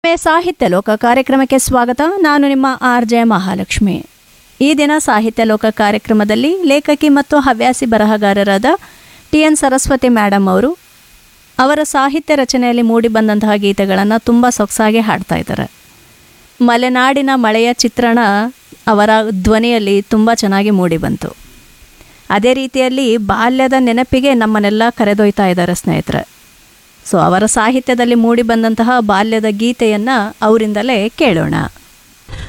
ಮೇ ಸಾಹಿತ್ಯ ಲೋಕ ಕಾರ್ಯಕ್ರಮಕ್ಕೆ ಸ್ವಾಗತ ನಾನು ನಿಮ್ಮ ಆರ್ ಜೆ ಮಹಾಲಕ್ಷ್ಮಿ ಈ ದಿನ ಸಾಹಿತ್ಯ ಲೋಕ ಕಾರ್ಯಕ್ರಮದಲ್ಲಿ ಲೇಖಕಿ ಮತ್ತು ಹವ್ಯಾಸಿ ಬರಹಗಾರರಾದ ಟಿ ಎನ್ ಸರಸ್ವತಿ ಮೇಡಮ್ ಅವರು ಅವರ ಸಾಹಿತ್ಯ ರಚನೆಯಲ್ಲಿ ಮೂಡಿಬಂದಂತಹ ಗೀತೆಗಳನ್ನು ತುಂಬ ಸೊಗಸಾಗಿ ಹಾಡ್ತಾ ಇದ್ದಾರೆ ಮಲೆನಾಡಿನ ಮಳೆಯ ಚಿತ್ರಣ ಅವರ ಧ್ವನಿಯಲ್ಲಿ ತುಂಬ ಚೆನ್ನಾಗಿ ಮೂಡಿಬಂತು ಅದೇ ರೀತಿಯಲ್ಲಿ ಬಾಲ್ಯದ ನೆನಪಿಗೆ ನಮ್ಮನ್ನೆಲ್ಲ ಕರೆದೊಯ್ತಾ ಇದ್ದಾರೆ ಸ್ನೇಹಿತರೆ ಸೊ ಅವರ ಸಾಹಿತ್ಯದಲ್ಲಿ ಮೂಡಿಬಂದಂತಹ ಬಾಲ್ಯದ ಗೀತೆಯನ್ನು ಅವರಿಂದಲೇ ಕೇಳೋಣ